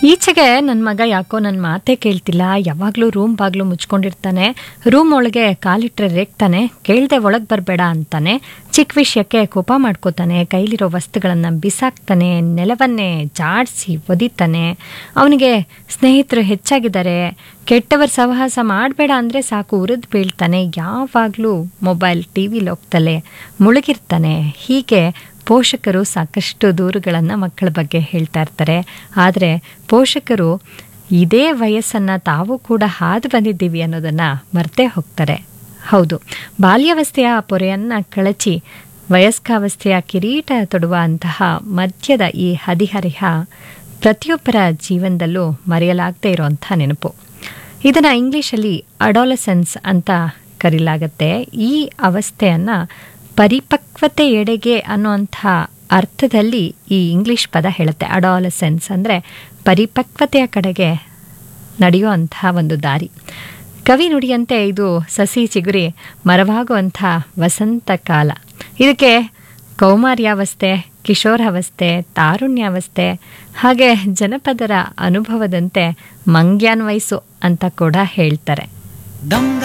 ಈಚೆಗೆ ನನ್ನ ಮಗ ಯಾಕೋ ನನ್ನ ಮಾತೇ ಕೇಳ್ತಿಲ್ಲ ಯಾವಾಗಲೂ ರೂಮ್ ಬಾಗಿಲು ಮುಚ್ಕೊಂಡಿರ್ತಾನೆ ರೂಮ್ ಒಳಗೆ ಕಾಲಿಟ್ರೆ ರೇಗ್ತಾನೆ ಕೇಳ್ದೆ ಒಳಗೆ ಬರಬೇಡ ಅಂತಾನೆ ಚಿಕ್ಕ ವಿಷಯಕ್ಕೆ ಕೋಪ ಮಾಡ್ಕೋತಾನೆ ಕೈಲಿರೋ ವಸ್ತುಗಳನ್ನು ಬಿಸಾಕ್ತಾನೆ ನೆಲವನ್ನೇ ಜಾಡಿಸಿ ಒದಿತಾನೆ ಅವನಿಗೆ ಸ್ನೇಹಿತರು ಹೆಚ್ಚಾಗಿದ್ದಾರೆ ಕೆಟ್ಟವರ ಸಹವಾಸ ಮಾಡಬೇಡ ಅಂದರೆ ಸಾಕು ಉರಿದು ಬೀಳ್ತಾನೆ ಯಾವಾಗಲೂ ಮೊಬೈಲ್ ಟಿ ವಿಲಿ ಹೋಗ್ತಲೇ ಮುಳುಗಿರ್ತಾನೆ ಹೀಗೆ ಪೋಷಕರು ಸಾಕಷ್ಟು ದೂರುಗಳನ್ನು ಮಕ್ಕಳ ಬಗ್ಗೆ ಹೇಳ್ತಾ ಇರ್ತಾರೆ ಆದರೆ ಪೋಷಕರು ಇದೇ ವಯಸ್ಸನ್ನು ತಾವು ಕೂಡ ಹಾದು ಬಂದಿದ್ದೀವಿ ಅನ್ನೋದನ್ನು ಮರ್ತೇ ಹೋಗ್ತಾರೆ ಹೌದು ಬಾಲ್ಯಾವಸ್ಥೆಯ ಪೊರೆಯನ್ನು ಕಳಚಿ ವಯಸ್ಕಾವಸ್ಥೆಯ ಕಿರೀಟ ತೊಡುವ ಅಂತಹ ಮಧ್ಯದ ಈ ಹದಿಹರಿಹ ಪ್ರತಿಯೊಬ್ಬರ ಜೀವನದಲ್ಲೂ ಮರೆಯಲಾಗದೇ ಇರುವಂಥ ನೆನಪು ಇದನ್ನು ಇಂಗ್ಲೀಷಲ್ಲಿ ಅಡಾಲಸೆನ್ಸ್ ಅಂತ ಕರೀಲಾಗತ್ತೆ ಈ ಅವಸ್ಥೆಯನ್ನು ಪರಿಪಕ್ವತೆ ಎಡೆಗೆ ಅನ್ನುವಂಥ ಅರ್ಥದಲ್ಲಿ ಈ ಇಂಗ್ಲಿಷ್ ಪದ ಹೇಳುತ್ತೆ ಅಡಾಲಸೆನ್ಸ್ ಅಂದರೆ ಪರಿಪಕ್ವತೆಯ ಕಡೆಗೆ ನಡೆಯುವಂಥ ಒಂದು ದಾರಿ ಕವಿ ನುಡಿಯಂತೆ ಇದು ಸಸಿ ಚಿಗುರಿ ಮರವಾಗುವಂಥ ವಸಂತ ಕಾಲ ಇದಕ್ಕೆ ಕೌಮಾರ್ಯಾವಸ್ಥೆ ಕಿಶೋರಾವಸ್ಥೆ ತಾರುಣ್ಯಾವಸ್ಥೆ ಹಾಗೆ ಜನಪದರ ಅನುಭವದಂತೆ ಮಂಗ್ಯಾನ್ವಯಸ್ಸು ಅಂತ ಕೂಡ ಹೇಳ್ತಾರೆ